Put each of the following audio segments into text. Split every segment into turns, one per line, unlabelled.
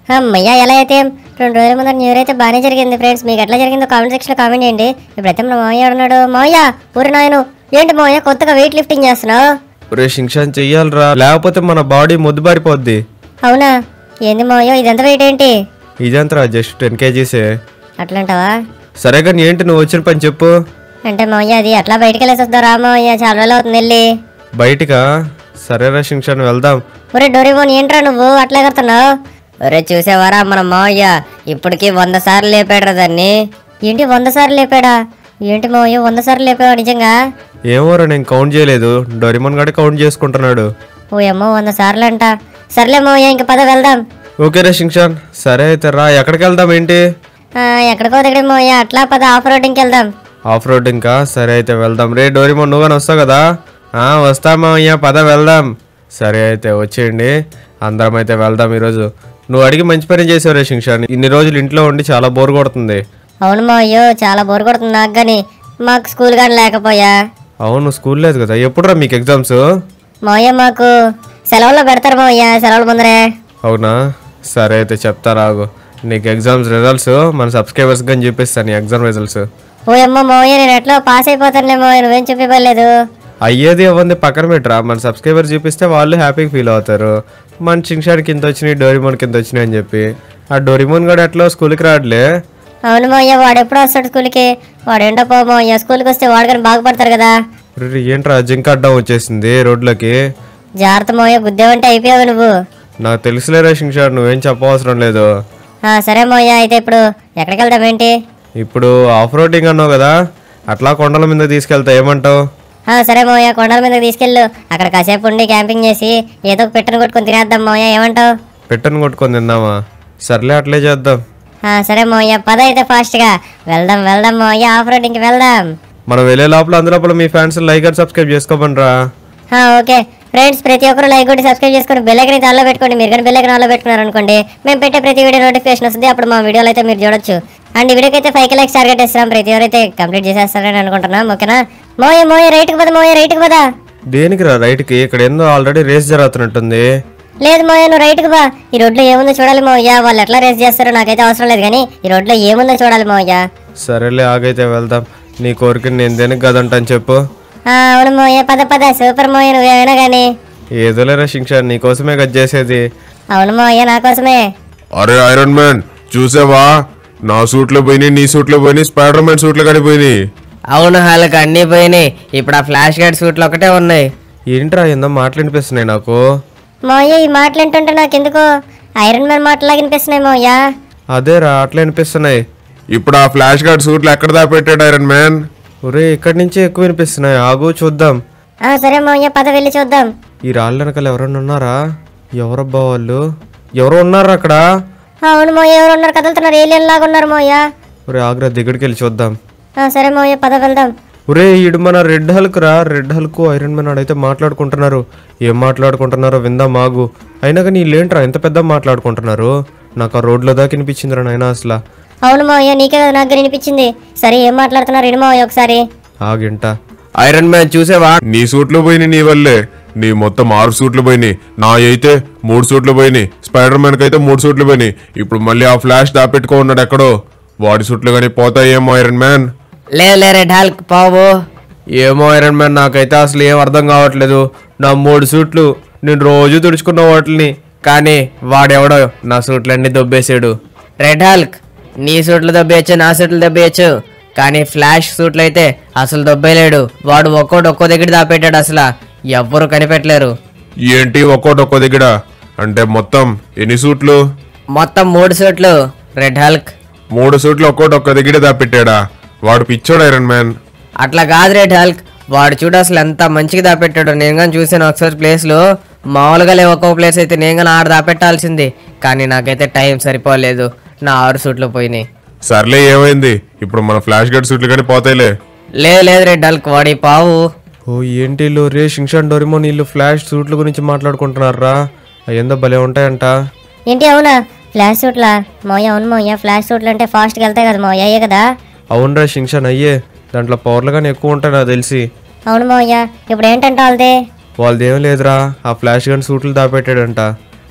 అమ్మయ్య ఎలా అయితే ఏం? రెండు రోజుల ముందర న్యూ ఇయర్ అయితే బాగానే జరిగింది ఫ్రెండ్స్ మీకు ఎట్లా జరిగిందో కామెంట్ సెక్షన్లో కామెంట్ చేయండి ఇప్పుడైతే మన మామయ్య ఉన్నాడు మామయ్య ఊరి నాయను ఏంటి మామయ్య కొత్తగా వెయిట్ లిఫ్టింగ్ చేస్తున్నావు
రే శింక్షాన్ చెయ్యాలరా లేకపోతే మన బాడీ ముద్దుబారిపోద్ది
అవునా ఏంది మామయ్య ఇదంతా వెయిట్ ఏంటి
ఇదంతరా జస్ట్ టెన్ కేజీసే
అట్లంటావా
సరే కానీ ఏంటి నువ్వు వచ్చిన పని చెప్పు
అంటే మామయ్య అది అట్లా బయటికి వెళ్ళేసి వద్దాం రా మామయ్య చాలా రోజులు అవుతుంది వెళ్ళి
బయటికా సరేరా శింక్షాన్ వెళ్దాం
ఒరే డోరేమోన్ ఏంట్రా నువ్వు అట్లా ఎగురుతున్నావు ఒరే చూసేవారా మన మావయ్య ఇప్పటికి వంద సార్లు లేపాడు దాన్ని ఏంటి వంద సార్లు లేపాడా ఏంటి మావయ్య వంద సార్లు లేపావా నిజంగా
ఏమోరా నేను కౌంట్ చేయలేదు డొరిమన్ గడి కౌంట్ చేసుకుంటున్నాడు
ఓ అమ్మో వంద సార్లు అంట సర్లే మావయ్య ఇంక పద వెళ్దాం
ఓకే రా శింక్షాన్ సరే అయితే రా ఎక్కడికి వెళ్దాం ఏంటి
ఆ, ఎక్కడికో దగ్గర మావయ్య అట్లా పద ఆఫ్ రోడ్డింగ్కి వెళ్దాం
ఆఫ్ రోడ్ ఇంకా సరే అయితే వెళ్దాం రే డోరిమన్ నువ్వు కానీ వస్తావు కదా ఆ, వస్తామా అయ్యా పద వెళ్దాం సరే అయితే వచ్చేయండి అందరం అయితే వెళ్దాం ఈరోజు నువ్వు అడిగి మంచి పని చేసావు రే శింక్షాన్ ఇన్ని రోజులు ఇంట్లో ఉండి చాలా బోర్ కొడుతుంది
అవును మావయ్యో చాలా బోర్ కొడుతుంది నాకు కానీ మాకు స్కూల్ కానీ లేకపోయా
అవును స్కూల్ లేదు కదా ఎప్పుడురా మీకు ఎగ్జామ్స్
మావయ్య మాకు సెలవుల్లో పెడతారు మావయ్య సెలవుల ముందరే
అవునా సరే అయితే చెప్తా రాగు నీకు ఎగ్జామ్స్ రిజల్ట్స్ మన సబ్స్క్రైబర్స్ కానీ చూపిస్తాను నీ ఎగ్జామ్ రిజల్ట్స్
ఓ అమ్మ మావయ్య నేను ఎట్లా పాస్ అయిపోతానులే మావయ్య నువ్వేం చూపివ్వలేదు
అయ్యేది ఇవ్వంది పక్కన పెట్టరా మన సబ్స్క్రైబర్ చూపిస్తే వాళ్ళు హ్యాపీగా ఫీల్ అవుతారు మన చింక్షాడ్ కింద వచ్చినాయి డోరిమోన్ కింద వచ్చినాయి అని చెప్పి ఆ డోరిమోన్ కూడా ఎట్లా స్కూల్కి రావట్లే
అవును మావయ్య వాడు ఎప్పుడు వస్తాడు స్కూల్కి వాడు ఏంటో పో మావయ్య స్కూల్కి వస్తే వాడు కానీ బాగుపడతారు కదా
రే, ఏంట్రా జింక అడ్డం వచ్చేసింది రోడ్లకి
జాగ్రత్త మావయ్య గుద్దేవంటే అయిపోయావు నువ్వు
నాకు తెలుసులేరా చింక్షాడ్ నువ్వేం చెప్పవసరం లేదు
ఆ, సరే మావయ్య అయితే ఇప్పుడు ఎక్కడికి వెళ్దాం ఏంటి
ఇప్పుడు ఆఫ్ రోడింగ్ అన్నావు కదా అట్లా కొండల మీద తీసుకెళ్తా ఏమంటావు
ఆ, సరే మావయ్య కొండల మీదకి తీసుకెళ్ళు అక్కడ కాసేపు ఉండి క్యాంపింగ్ చేసి ఏదో ఒక పెట్టను కొట్టుకొని తినేద్దాం మావయ్య ఏమంటావు
పెట్టను కొట్టుకొని తిందామా సర్లే అట్లే చేద్దాం
ఆ, సరే మావయ్య పద అయితే ఫాస్ట్గా వెళ్దాం వెళ్దాం మావయ్య ఆఫ్ రోడ్డింగ్కి వెళ్దాం
మనం వెళ్ళే లోపల అందులోపల మీ ఫ్యాన్స్ లైక్ అండ్ సబ్స్క్రైబ్ చేసుకోమనరా
ఆ, ఓకే ఫ్రెండ్స్ ప్రతి ఒక్కరు లైక్ కొట్టి సబ్స్క్రైబ్ చేసుకొని బెల్ ఐకన్ ఆన్లో పెట్టుకోండి మీరు కానీ బెల్ ఐకన్ ఆన్లో పెట్టుకున్నారు అనుకోండి మేము పెట్టే ప్రతి వీడియో నోటిఫికేషన్ వస్తుంది అప్పుడు మా వీడియోలో అయితే మీరు చూడొచ్చు అండ్ ఈ వీడియోకి అయితే ఫైవ్ లైక్స్ టార్గెట్ ఇస్తాం ప్రతి ఎవరైతే కంప్లీట్ చేసేస్తారని అనుకుంటున్నాం ఓకేనా మోయ మోయ రైట్కి పద మోయ రైట్కి పద
దేనికి రా రైట్కి ఇక్కడ ఏందో ఆల్రెడీ రేస్ జరుగుతున్నట్టుంది
లేదు మోయ నువ్వు రైట్కి బా ఈ రోడ్లో ఏముందో చూడాలి మోయ వాళ్ళు ఎట్లా రేస్ చేస్తారో నాకైతే అవసరం లేదు కానీ ఈ రోడ్లో ఏముందో చూడాలి మోయ
సరేలే ఆగైతే వెళ్దాం నీ కోరిక నేను దేనికి కదంటాను చెప్పు
ఆ, అవును మోయ పద పద సూపర్ మోయ నువ్వేమైనా కానీ
ఏదోలేరా శిక్ష నీకోసమే కట్ చేసేది
అవును మోయ నా కోసమే
అరే ఐరన్ మ్యాన్ చూసావా నా సూట్లో పోయినాయి నీ సూట్లో పోయినాయి స్పైడర్ మ్యాన్ సూట్లో కానీ పోయినాయి
అవును వాళ్ళకి అన్నీ పోయినాయి ఇప్పుడు ఆ ఫ్లాష్ గైడ్ సూట్లు ఒకటే ఉన్నాయి
ఏంట్రా ఏందో మాటలు వినిపిస్తున్నాయి నాకు
మోయ ఈ మాటలు వింటుంటే నాకు ఎందుకో ఐరన్ మ్యాన్ మాటలాగా వినిపిస్తున్నాయి మోయ
అదేరా అట్లా వినిపిస్తున్నాయి
ఇప్పుడు ఆ ఫ్లాష్ గార్డ్ సూట్లు ఎక్కడ దాపెట్టాడు ఐరన్ మ్యాన్
ఒరే ఇక్కడి నుంచి ఎక్కువ వినిపిస్తున్నాయి ఆగు చూద్దాం
ఆ, సరే మోయ పద వెళ్ళి చూద్దాం
ఈ రాళ్ళ వెనకాల ఎవరన్నా ఉన్నారా ఎవరబ్బా వాళ్ళు ఎవరో ఉన్నారా అక్కడ
ఆ, అవును మోయ ఎవరు ఉన్నారు కదులుతున్నారు ఏలియన్ లాగా ఉన్నారు మోయ
ఒరే ఆగ్రా దగ్గరికి వెళ్ళి చూద్దాం
ఆ, సరే మోయ పద వెళ్దాం
ఒరే ఈడు మన రెడ్ హల్క్ రా రెడ్ హల్క్ ఐరన్ మ్యాన్ ఆడైతే మాట్లాడుకుంటున్నారు ఏం మాట్లాడుకుంటున్నారో విందాం ఆగు అయినా కానీ వీళ్ళేంట్రా ఎంత పెద్ద మాట్లాడుకుంటున్నారు నాకు ఆ రోడ్లో దాకా వినిపించిందిరా నాయనా అసలు
అవును మోయ నీకే కదా నాకు వినిపించింది సరే ఏం మాట్లాడుతున్నారు ఇను మోయ ఒకసారి
ఆగింట
ఐరన్ మ్యాన్ చూసావా నీ సూట్లు పోయినాయి నీ వల్లే నీ మొత్తం ఆరు సూట్లు పోయినాయి నా అయితే మూడు సూట్లు పోయినాయి స్పైడర్ మ్యాన్ అయితే మూడు సూట్లు పోయినాయి ఇప్పుడు మళ్ళీ ఆ ఫ్లాష్ దాపెట్టుకో ఉన్నాడు ఎక్కడో వాడి సూట్లు కానీ పోతాయేమో ఐరన్ మ్యాన్
లేదు లే రెడ్ హాల్క్ పోవు
ఏమో ఐరన్ మ్యాన్ నాకైతే అసలు ఏం అర్థం కావట్లేదు నా మూడు సూట్లు నేను రోజు తుడుచుకున్న వాటిని కానీ వాడెవడో నా సూట్లన్నీ దొబ్బేసాడు
రెడ్ హాల్క్ నీ సూట్లు దబ్బేయచ్చు నా సూట్లు దబ్బేయచ్చు కానీ ఫ్లాష్ సూట్లు అయితే అసలు దొబ్బేలేడు వాడు ఒక్కోటి ఒక్కో దగ్గర దాపెట్టాడు అసలు ఎవ్వరు కనిపెట్టలేరు
ఏంటి ఒక్కోటి ఒక్కో దగ్గర అంటే మొత్తం ఎన్ని సూట్లు
మొత్తం మూడు సూట్లు రెడ్ హాల్క్
మూడు సూట్లు ఒక్కోటి ఒక్క దగ్గర దాపెట్టాడా వాడు పిచ్చోడు ఐరన్ మ్యాన్
అట్లా కాదు రెడ్ హాల్క్ వాడు చూడు అసలు ఎంత మంచిగా దాపెట్టాడు నేను కానీ చూసాను ఒకసారి ప్లేస్లో మామూలుగా లేవు ఒక్కొక్క ప్లేస్ అయితే నేను కానీ ఆడ దాపెట్టాల్సింది కానీ నాకైతే టైం సరిపోలేదు నా ఆరు సూట్లు పోయినాయి
సర్లే ఏమైంది ఇప్పుడు మన ఫ్లాష్ గడ్ సూట్లు కానీ పోతాయిలే
లేదు లేదు రెడ్ హాల్క్ వాడి పావు
ఓ ఏంటి వీళ్ళు రే షింగ్షాన్ డోరిమోన్ వీళ్ళు ఫ్లాష్ సూట్ల గురించి మాట్లాడుకుంటున్నారా ఏందో భలే ఉంటాయంట
ఏంటి అవునా ఫ్లాష్ సూట్లా మోయ అవును మోయ ఫ్లాష్ సూట్లు అంటే ఫాస్ట్గా వెళ్తాయి కదా మోయ అయ్యే కదా
అవునరా షింగ్షాన్ అయ్యే దాంట్లో పవర్లు కానీ ఎక్కువ ఉంటాయి నాకు తెలిసి
అవును మోయ ఇప్పుడు ఏంటంటే వాళ్ళది
వాళ్ళదేం లేదురా ఆ ఫ్లాష్ గన్ సూట్లు దాపెట్టాడంట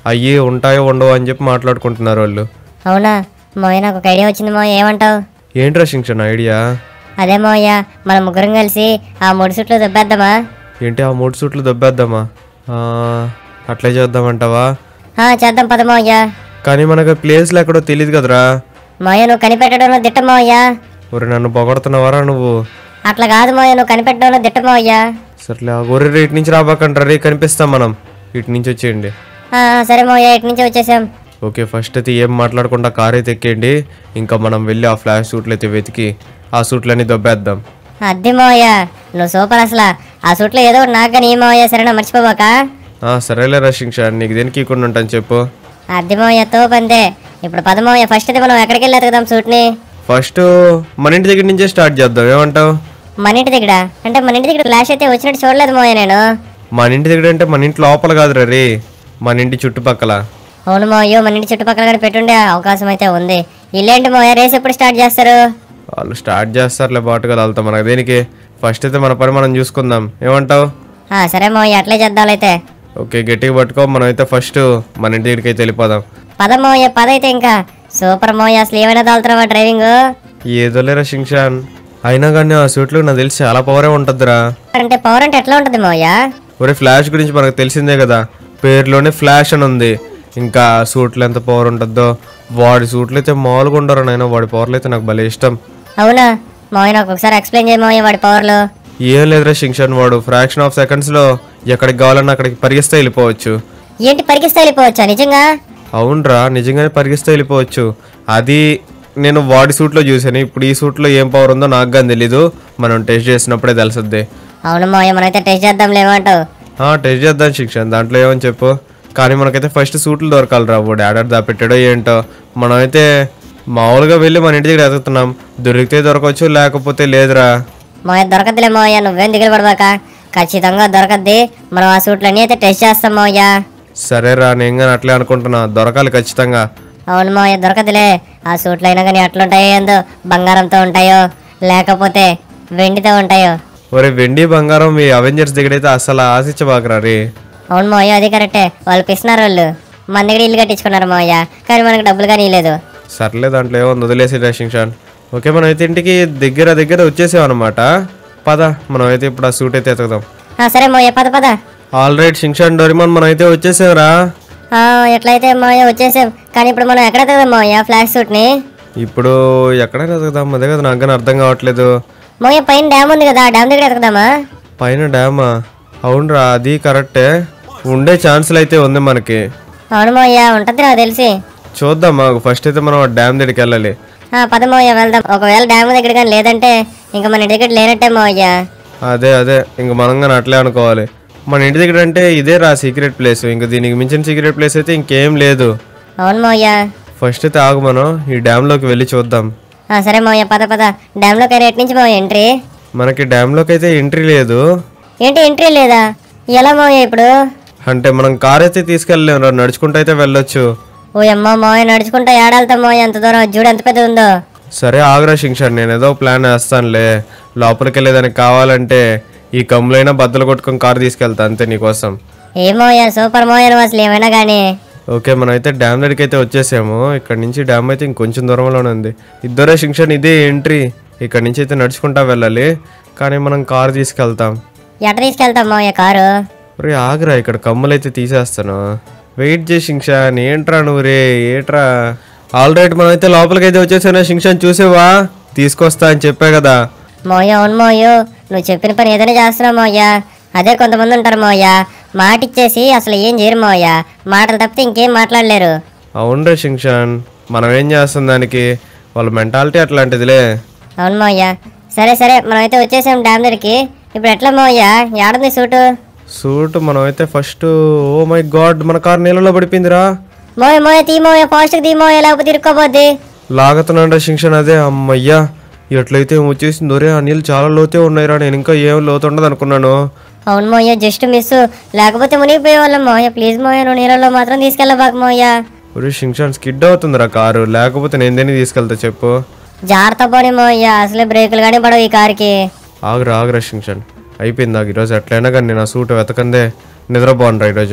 అయ్యి ఉంటాయో ఉండవో అని చెప్పి మాట్లాడుకుంటున్నారు వాళ్ళు
అవునా మోయ నాకు ఒక ఐడియా వచ్చింది మోయ ఏమంటావు
ఏంట్రా శింక్షన్ ఐడియా
అదే మోయ మన ముగ్గురం కలిసి ఆ మూడు సుట్లు దెబ్బేద్దామా
ఏంటి ఆ మూడు సూట్లు దొబ్బేద్దామా ఆ, అట్లే చేద్దామంటావా
ఆ, చేద్దాం పద మోయ
కానీ మనకు ప్లేస్లు ఎక్కడో తెలియదు కదరా
మోయ నువ్వు కనిపెట్టడంలో దిట్ట మోయ
ఒరే నన్ను పొగడుతున్నావారా నువ్వు
అట్లా కాదు మోయ నువ్వు కనిపెట్టడంలో దిట్ట మోయ
సర్లే ఆ గొర్రె ఇటు నుంచి రాబాకంటారా రే కనిపిస్తాం మనం ఇటు నుంచి వచ్చేయండి
ఆ, సరే మోయ ఇటు నుంచి వచ్చేసాం
ఓకే ఫస్ట్ అయితే ఏం మాట్లాడకుండా కార్ అయితే ఎక్కేయండి ఇంకా మనం వెళ్ళి ఆ ఫ్లాష్ సూట్లు అయితే వెతికి ఆ సూట్లన్నీ దొబ్బేద్దాం
అద్దె మోయ నువ్వు సూపర్ అసలు ఆ సూట్లో ఏదో ఒకటి నాకు కానీ మోయ సరేనా మర్చిపోబాక
ఆ, సరేలే రషింగ్ షా నీకు దేనికి ఇకుండా ఉంటాను చెప్పు
అద్దె మోయ తోపందే ఇప్పుడు పద మోయ ఫస్ట్ అయితే మనం ఎక్కడికి వెళ్ళి ఎతకదాం సూట్ని
ఫస్ట్ మన ఇంటి దగ్గర నుంచే స్టార్ట్ చేద్దాం ఏమంటావు
మన ఇంటి దగ్గర అంటే మన ఇంటి దగ్గర ఫ్లాష్ అయితే వచ్చినట్టు చూడలేదు మోయ నేను
మన ఇంటి దగ్గర అంటే మన ఇంటి లోపల కాదురా రే మన ఇంటి చుట్టుపక్కల
అవును మోయో మన ఇంటి చుట్టుపక్కల కూడా పెట్టుండే అవకాశం అయితే ఉంది ఇల్లేంటి మోయ రేస్ ఎప్పుడు స్టార్ట్ చేస్తారు
వాళ్ళు స్టార్ట్ చేస్తారులే బాటుగా వెళ్తాం మనకు దేనికి ఫస్ట్ అయితే మన పని మనం చూసుకుందాం ఏమంటావు
ఆ, సరే మోయ అట్లే చేద్దాం అయితే
ఓకే గట్టిగా పట్టుకో మనం అయితే ఫస్ట్ మన ఇంటి దగ్గరికి అయితే వెళ్ళిపోదాం
పద మోయ పద అయితే ఇంకా సూపర్ మోయ అసలు ఏమైనా తాగుతున్నావా డ్రైవింగ్
ఏదోలే రషింగ్ షాన్ అయినా కానీ ఆ సూట్లు నాకు తెలిసి చాలా పవరే ఉంటుందిరా
అంటే పవర్ అంటే ఎట్లా ఉంటుంది మోయ
ఒరే ఫ్లాష్ గురించి మనకు తెలిసిందే కదా పేరులోనే ఫ్లాష్ అని ఉంది ఇంకా సూట్లు ఎంత పవర్ ఉంటుందో వాడి సూట్లు అయితే మామూలుగా ఉండరు నాయన వాడి పవర్లు అయితే నాకు భలే ఇష్టం
అవునా మోయ నాకు ఒకసారి ఎక్స్ప్లెయిన్ చేయ మోయ వాడి పవర్లు
ఏం లేదురా శింక్షన్ వాడు ఫ్రాక్షన్ ఆఫ్ సెకండ్స్లో ఎక్కడికి కావాలన్నా అక్కడికి పరిగిస్తే వెళ్ళిపోవచ్చు
ఏంటి పరికిస్తే వెళ్ళిపోవచ్చా నిజంగా
అవునరా నిజంగానే పరిగిస్తే వెళ్ళిపోవచ్చు అది నేను వాడి సూట్లో చూశాను ఇప్పుడు ఈ సూట్లో ఏం పవర్ ఉందో నాకు కానీ తెలీదు మనం టెస్ట్ చేసినప్పుడే తెలుసుద్ది
అవును మోయ మనమైతే టెస్ట్ చేద్దాం లేమంటావు
ఆ, టెస్ట్ చేద్దాం శిక్షణ దాంట్లో ఏమని చెప్పు కానీ మనకైతే ఫస్ట్ సూట్లు దొరకాలిరా వాడు ఆడాడు దాపెట్టాడో ఏంటో మనమైతే మామూలుగా వెళ్ళి మన ఇంటి దగ్గర ఎదుగుతున్నాం దొరికితే దొరకవచ్చు లేకపోతే లేదురా
మోయ దొరకదులే మోయ నువ్వేం దిగులు పడబాక ఖచ్చితంగా దొరకద్ది మనం ఆ సూట్లన్నీ అయితే టెస్ట్ చేస్తాం మోయ
సరేరా నేను కానీ అట్లే అనుకుంటున్నా దొరకాలి ఖచ్చితంగా
అవును మోయ దొరకదులే ఆ సూట్లు అయినా కానీ ఎట్లుంటాయో ఏందో బంగారంతో ఉంటాయో లేకపోతే వెండితో ఉంటాయో
ఒరే వెండి బంగారం మీ అవెంజర్స్ దగ్గర అయితే అసలు ఆశించబాకరా రే
అవును మోయ అది కరెక్టే వాళ్ళు పిస్తున్నారు వాళ్ళు మన దగ్గర ఇల్లు కట్టించుకున్నారు మోయ కానీ మనకు డబ్బులు కానీ ఇవ్వలేదు
సర్లే దాంట్లో ఏమో వదిలేసి రేషింగ్ షాన్ ఓకే మనం అయితే ఇంటికి దగ్గర దగ్గర వచ్చేసాం అనమాట పద మనం అయితే ఇప్పుడు ఆ సూట్ అయితే ఎతకదాం
ఆ, సరే మోయ పద పద
ఆల్ రైట్ షింగ్షాన్ డోరిమాన్ మనం అయితే వచ్చేసాంరా
ఆ, ఎట్లయితే మోయ వచ్చేసాం కానీ ఇప్పుడు మనం ఎక్కడ ఎతకదాం మోయ ఫ్లాష్ సూట్ని
ఇప్పుడు ఎక్కడైనా ఎతకదాం అదే కదా నాకు కానీ అర్థం కావట్లేదు
మోయ పైన డ్యామ్ ఉంది కదా డ్యామ్ దగ్గర ఎతకదామా
పైన డ్యామా అవునరా అది కరెక్టే ఉండే ఛాన్సులు అయితే ఉంది మనకి
అవును మోయ ఉంటుంది నాకు తెలిసి
చూద్దాం మాకు ఫస్ట్ అయితే మనం ఆ డ్యామ్ దగ్గరికి వెళ్ళాలి
ఆ, పద మోయ వెళ్దాం ఒకవేళ డ్యామ్ దగ్గర కానీ లేదంటే ఇంకా మన ఇంటి దగ్గర లేనట్టే మోయ
అదే అదే ఇంక మనం కానీ అట్లే అనుకోవాలి మన ఇంటి దగ్గర అంటే ఇదే రా సీక్రెట్ ప్లేస్ ఇంక దీనికి మించిన సీక్రెట్ ప్లేస్ అయితే ఇంకేం లేదు
అవును మోయ
ఫస్ట్ అయితే ఆగు మనం ఈ డ్యామ్లోకి వెళ్ళి చూద్దాం
ఆ, సరే మోయ పద పద డ్యామ్లోకి అయినా ఎటు నుంచి మోయ ఎంట్రీ
మనకి డ్యామ్లోకి అయితే ఎంట్రీ లేదు
ఏంటి ఎంట్రీ లేదా ఎలా మోయ ఇప్పుడు
అంటే మనం కార్ అయితే తీసుకెళ్ళలేము రా నడుచుకుంటూ అయితే వెళ్ళొచ్చు
ఓ అమ్మ మోయ నడుచుకుంటా ఏడాళ్తాం మోయ ఎంత దూరం చూడు ఎంత పెద్ద ఉందో
సరే ఆగ్రా శింక్షాన్ నేను ఏదో ప్లాన్ వేస్తానులే లోపలికి వెళ్ళేదానికి కావాలంటే ఈ కమ్ములైనా బద్దలు కొట్టుకొని కార్ తీసుకెళ్తా అంతే నీకోసం
ఏ మోయ సూపర్ మోయ నువ్వు అసలు ఏమైనా కానీ
ఓకే మనం అయితే డ్యామ్ దగ్గరికి అయితే వచ్చేసాము ఇక్కడ నుంచి డ్యామ్ అయితే ఇంకొంచెం దూరంలోనే ఉంది ఇద్దరే శింక్షన్ ఇదే ఎంట్రీ ఇక్కడ నుంచి అయితే నడుచుకుంటా వెళ్ళాలి కానీ మనం కార్ తీసుకెళ్తాం
ఎట తీసుకెళ్తాం మోయ కారు
రే ఆగ్రా ఇక్కడ కమ్ములు అయితే తీసేస్తాను వెయిట్ చేసి శింక్షాన్ ఏంట్రా నువ్వు రే ఏట్రా ఆల్ రైట్ మనం అయితే లోపలికి అయితే వచ్చేసాను శింక్షాన్ చూసేవా తీసుకొస్తా అని చెప్పా కదా
మోయ అవును మోయో నువ్వు చెప్పిన పని ఏదైనా చేస్తున్నావు మోయ అదే కొంతమంది ఉంటారు మోయ మాట ఇచ్చేసి అసలు ఏం చేయరు మోయ మాటలు తప్పితే ఇంకేం మాట్లాడలేరు
అవునరా శింక్షాన్ మనం ఏం చేస్తాం దానికి వాళ్ళ మెంటాలిటీ అట్లాంటిదిలే
అవును మోయ సరే సరే మనమైతే వచ్చేసాం డ్యామ్ దగ్గరికి ఇప్పుడు ఎట్లా మోయ ఏడుంది సూటు
సూట్ మనం అయితే ఫస్ట్ ఓ మై గాడ్ మన కార్ నీళ్ళలో పడిపోయిందిరా
మోయ మోయ తీ మోయ ఫాస్ట్గా తీ మోయ లేకపోతే ఇరుక్కోపోద్ది
లాగుతున్నాడు శింక్షన్ అదే అమ్మయ్యా ఎట్లయితే వచ్చేసింది ఒరే ఆ నీళ్ళు చాలా లోతే ఉన్నాయిరా నేను ఇంకా ఏం లోతు ఉండదు అనుకున్నాను
అవును మోయ జస్ట్ మిస్ లేకపోతే మునిగిపోయే వాళ్ళం మోయ ప్లీజ్ మోయ నువ్వు నీళ్ళలో మాత్రం తీసుకెళ్ళబాక మోయ
ఒరే శింక్షన్ స్కిడ్ అవుతుందిరా కారు లేకపోతే నేను దేన్ని తీసుకెళ్తా చెప్పు
జాగ్రత్త పోనీ మోయ అసలే బ్రేకులు కానీ పడవు ఈ కార్కి
ఆగురా ఆగురా శింక్షన్ అయిపోయింది ఆగు ఈరోజు ఎట్లయినా కానీ నేను ఆ సూట్ వెతకందే నిద్రపోను రా ఈరోజు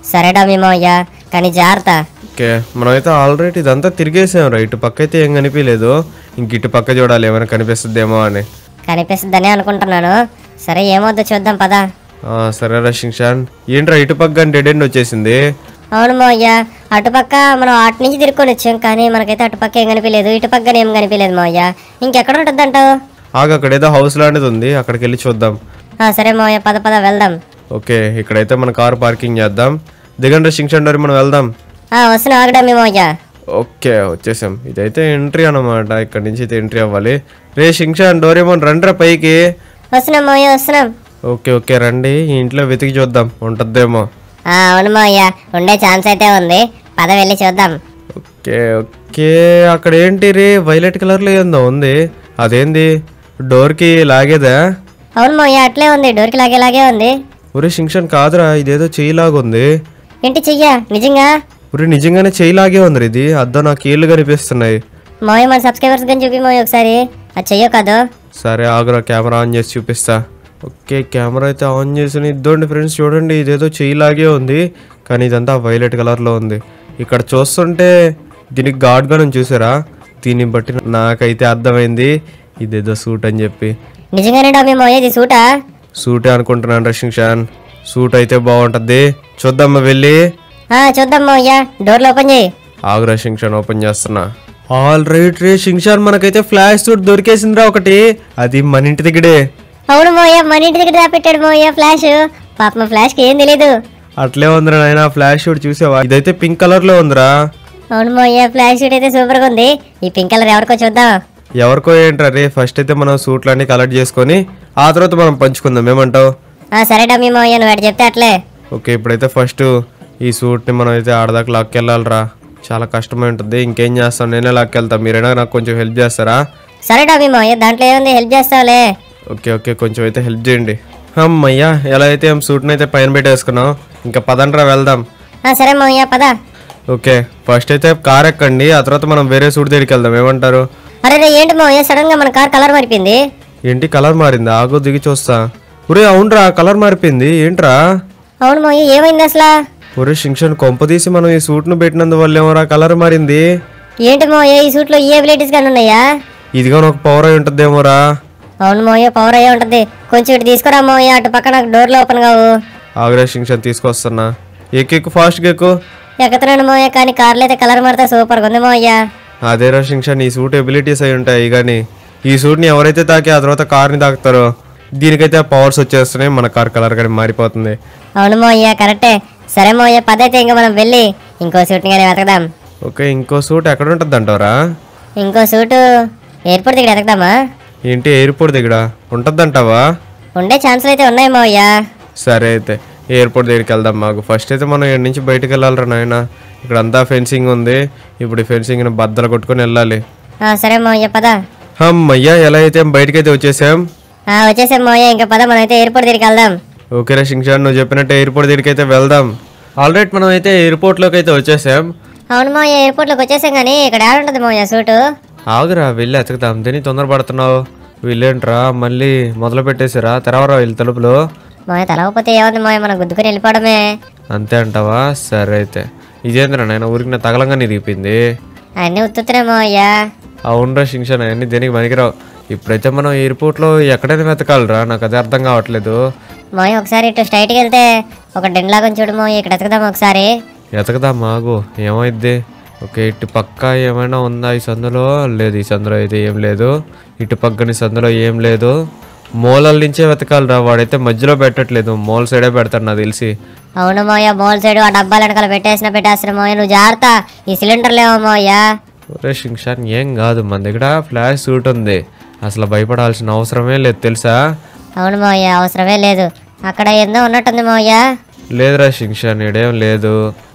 సరే డమ్మి మావయ్య కానీ జాగ్రత్త
ఓకే మనమైతే ఆల్రెడీ ఇదంతా తిరిగేసాం రా ఇటు పక్క అయితే ఏం కనిపించలేదు ఇంక ఇటు పక్క చూడాలి ఏమైనా కనిపిస్తుందేమో అని
కనిపిస్తుందని అనుకుంటున్నాను సరే ఏమొద్దు చూద్దాం పదా
ఆ, సరే రా షింగ్షాన్ ఏంట్రా ఇటు పక్క డెడ్ ఎండ్ వచ్చేసింది
అవును మావయ్య అటుపక్క మనం అటు నుంచి తిరుక్కొని వచ్చాం కానీ మనకైతే అటుపక్క ఏం కనిపించలేదు ఇటుపక్కన ఏం కనిపించలేదు మావయ్య ఇంకెక్కడ ఉంటుంది అంటావు
ఆగా అక్కడ ఏదో హౌస్ లాంటిది ఉంది అక్కడికి వెళ్ళి చూద్దాం
సరే మావయ్య పద పద వెళ్దాం
ఓకే ఇక్కడైతే మన కారు పార్కింగ్ చేద్దాం దిగండి షింగ్షాన్ డోరి మనం వెళ్దాం
ఆ, వస్తున్నా ఆగడమ్మి మావయ్య
ఓకే వచ్చేసాం ఇదైతే ఎంట్రీ అన్నమాట ఇక్కడ నుంచి అయితే ఎంట్రీ అవ్వాలి రే షింగ్షాన్ డోరేమోన్ రండ్రా పైకి
వస్తున్నాం మావయ్య వస్తున్నాం
ఓకే ఓకే రండి ఈ ఇంట్లో వెతికి చూద్దాం ఉంటుందేమో
ఆ, అవును మావయ్య ఉండే ఛాన్స్ అయితే ఉంది పద వెళ్ళి చూద్దాం
ఓకే ఓకే అక్కడ ఏంటి రే వైలెట్ కలర్లో ఏందో ఉంది అదేంది డోర్కి లాగేదా
అవును మావయ్య అట్లే ఉంది డోర్కి లాగేలాగే ఉంది
ఒరే షింక్షన్ కాదురా ఇదేదో చెయ్యిలాగుంది
ఏంటి చెయ్య నిజంగా
ఒరే నిజంగానే చెయ్యిలాగే ఉంది ఇది అద్దం నాకు కీళ్ళు కనిపిస్తున్నాయి
మావయ్య మన సబ్స్క్రైబర్స్ కానీ చూపి మావయ్య ఒకసారి అది చెయ్యో కాదు
సరే ఆగురా కెమెరా ఆన్ చేసి చూపిస్తా ఓకే కెమెరా అయితే ఆన్ చేసి ఇద్దండి ఫ్రెండ్స్ చూడండి ఇదేదో చెయ్యిలాగే ఉంది కానీ ఇదంతా వైలెట్ కలర్లో ఉంది ఇక్కడ చూస్తుంటే దీనికి గాడ్ గన్ చూసారా దీన్ని బట్టి నాకైతే అర్థమైంది ఇదేదో సూట్ అని చెప్పి
నిజంగానే డమ్మి మావయ్య ఇది సూటా
సూటే అనుకుంటున్నాను రషింగ్ షాన్ సూట్ అయితే బాగుంటుంది చూద్దామా వెళ్ళి
ఆ, చూద్దాం మావయ్య డోర్లు ఓపెన్ చేయి
ఆగు రషింగ్ షాన్ ఓపెన్ చేస్తున్నా ఆల్ రైట్ రే షింగ్షాన్ మనకైతే ఫ్లాష్ సూట్ దొరికేసిందిరా ఒకటి అది మన ఇంటి దగ్గరే
అవును మోయ మన ఇంటి దగ్గర పెట్టాడు మోయ ఫ్లాష్ పాప ఫ్లాష్ కి ఏం తెలీదు
అట్లే ఉందిరా నాయన ఫ్లాష్ షూట్ చూసావా ఇదైతే పింక్ కలర్ లో ఉందిరా
అవును మోయ ఫ్లాష్ షూట్ అయితే సూపర్ గా ఉంది ఈ పింక్ కలర్ ఎవరికో చూద్దాం
ఎవరికో ఏంట్రా రే ఫస్ట్ అయితే మనం సూట్లన్నీ కలెక్ట్ చేసుకొని ఆ తర్వాత మనం పంచుకుందాం ఏమంటావు
ఆ సరే డమ్మీ మోయ నువ్వు అటు చెప్తే అట్లే
ఓకే ఇప్పుడైతే ఫస్ట్ ఈ సూట్ని మనం అయితే ఆడదాకా లాక్కెళ్ళాలిరా చాలా కష్టమై ఉంటుంది ఇంకేం చేస్తాం నేనే లాక్కెళ్తా మీరైనా నాకు కొంచెం హెల్ప్ చేస్తారా
సరే డమ్మీ మోయ దాంట్లో ఏముంది హెల్ప్ చేస్తావులే
ఓకే ఓకే కొంచెం అయితే హెల్ప్ చేయండి అమ్మయ్యా ఎలా అయితే ఏం సూట్ని అయితే పైన పెట్టేసుకున్నాం ఇంకా పదండ్రా వెళ్దాం
ఆ సరే మోయ పద
ఓకే ఫస్ట్ అయితే కార్ ఎక్కండి ఆ తర్వాత మనం వేరే సూట్ దగ్గరికి వెళ్దాం ఏమంటారు
అరే రే ఏంటి మోయ సడన్ గా మన కార్ కలర్ మారిపోయింది
ఏంటి కలర్ మారిందా ఆగు దిగి చూస్తా ఒరే అవునరా కలర్ మారిపోయింది ఏంట్రా
అవును మోయ ఏమైంది అసలు
ఒరే శింక్షన్ కొంపదీసి మనం ఈ సూట్ను పెట్టినందువల్ల ఏమోరా కలర్ మారింది
ఏంటి మోయ ఈ సూట్ లో ఈ ఎబిలిటీస్ కానీ ఉన్నాయా
ఇదిగా ఒక పవర్ అయి ఉంటుందేమోరా
అవును మోయ పవర్ అయ్యే ఉంటది కొంచెం ఇటు తీసుకురా మోయ అటు పక్క నాకు డోర్లు ఓపెన్ కావు
ఆగ్రా శింక్షన్ తీసుకొస్తున్నా ఎక్కు ఫాస్ట్గా ఎక్కు
ఎక్కుతున్నాను మోయ కానీ కార్లు అయితే కలర్ మారితే సూపర్ గా ఉంది మోయ
అదేరా శింక్షన్ ఈ సూట్ ఎబిలిటీస్ అయి ఉంటాయి కానీ ఈ సూట్ని ఎవరైతే తాకి ఆ తర్వాత కార్ని తాకుతారో దీనికైతే పవర్స్ వచ్చేస్తున్నాయి మన కార్ కలర్ కానీ మారిపోతుంది
అవును మోయ్య కరెక్టే సరే మోయ్య పదైతే ఇంకా మనం వెళ్ళి ఇంకో సూట్ కానీ వెతకదాం
ఓకే ఇంకో సూట్ ఎక్కడ ఉంటుంది అంటారా
ఇంకో సూటు ఎయిర్పోర్ట్ దగ్గర వెతకదామా
ఏంటి ఎయిర్పోర్ట్ దగ్గర ఉంటుందంటావా
ఉండే ఛాన్సులు అయితే ఉన్నాయి మోయ్య
సరే అయితే ఎయిర్పోర్ట్ దగ్గరికి వెళ్దాం మాకు ఫస్ట్ అయితే మనం ఇక్కడి నుంచి బయటకు వెళ్ళాలిరా నాయన ఇక్కడ అంతా ఫెన్సింగ్ ఉంది ఇప్పుడు ఈ ఫెన్సింగ్ని బద్దలు కొట్టుకొని వెళ్ళాలి
ఆ, సరే మోయ్య పద
అమ్మయ్యా ఎలా అయితే బయటకైతే వచ్చేసాం
ఆ, వచ్చేసాం మోయ్య ఇంకా పద మనం అయితే ఎయిర్పోర్ట్ దగ్గరికి వెళ్దాం
ఓకేరా శింక్షాన్ నువ్వు చెప్పినట్టు ఎయిర్పోర్ట్ దగ్గరికి అయితే వెళ్దాం ఆల్రెడీ మనం అయితే ఎయిర్పోర్ట్లోకి అయితే వచ్చేసాం
అవును మోయ్య ఎయిర్పోర్ట్లోకి వచ్చేసాం కానీ ఇక్కడ ఏడుంటుంది మోయ్య సూటు
ఆగురా వెళ్ళి ఎతకదాం దేని తొందరపడుతున్నావు వీళ్ళేంట్రా మళ్ళీ మొదలు పెట్టేసిరా తెరవరా వీళ్ళు తలుపులు
మోయ్య తలవకపోతే ఏముంది మోయ్య మనం గుద్దుకొని వెళ్ళిపోవడమే
అంతే అంటావా సరే అయితే ఇదేంద్రా నాయన ఊరికి నా తగలంగా నిరిగిపోయింది
అన్నీ ఉత్తుతున్నాయి మోయ్య
అవునరా శింక్షన్ అవన్నీ దేనికి పనికిరావు ఇప్పుడైతే మనం ఎయిర్పోర్ట్లో ఎక్కడైనా వెతకాలరా నాకు అదే అర్థం కావట్లేదు
మోయ్య ఒకసారి ఇటు స్ట్రైట్కి వెళ్తే ఒక డెన్ లాగా చూడు మోయ్య ఇక్కడ ఎతకదాం ఒకసారి
ఎతకదా మాగు ఏమైద్ది ఓకే ఇటు పక్క ఏమైనా ఉందా ఈ సందులో లేదు ఈ సందులో అయితే ఏం లేదు ఇటు పక్కని సందులో ఏం లేదు మూలల నుంచే వెతకాలిరా వాడైతే మధ్యలో పెట్టట్లేదు మూల సైడే పెడతాడు నాకు తెలిసి
అవును మోయ మోల్ సైడ్ ఆ డబ్బాలు వెనకాల పెట్టేసిన పెట్టేసిన మోయ నువ్వు జాగ్రత్త ఈ సిలిండర్ లేవో మోయ
ఒరే శింక్షాన్ ఏం కాదు మన దగ్గర ఫ్లాష్ సూట్ ఉంది అసలు భయపడాల్సిన అవసరమే లేదు తెలుసా
అవును మోయ అవసరమే లేదు అక్కడ ఏందో ఉన్నట్టుంది మోయ
లేదురా శింక్షాన్ ఇడేం లేదు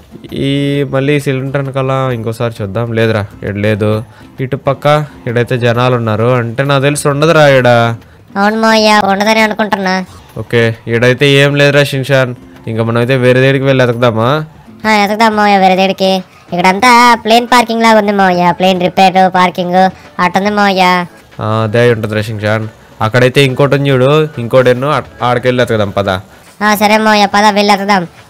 ఈ మళ్ళీ సిలిండర్ వెనకాల ఇంకోసారి చూద్దాం లేదురా ఇడ లేదు ఇటు పక్క ఇడైతే జనాలు ఉన్నారు అంటే నాకు తెలిసి ఉండదురా ఈడ
అవును మోయ ఉండదని అనుకుంటున్నా
ఓకే ఈడైతే ఏం లేదురా షిన్షాన్ ఇంకా మనం అయితే వేరే దగ్గరికి వెళ్ళి ఎతకదామా
ఆ, ఎతకదాం మోయ వేరే దగ్గరికి ఇక్కడంతా ప్లేన్ పార్కింగ్ లాగా ఉంది మోయ ప్లేన్ రిపేర్ పార్కింగ్ అటుంది మోయ
ఆ, అదే ఉంటుంది షిన్షాన్ అక్కడైతే ఇంకోటి ఉంది చూడు ఇంకోటి ఎన్నో ఆడకెళ్ళి ఎతకదాం పద
ఆ, సరే మోయ పద వెళ్ళి ఎతకదాం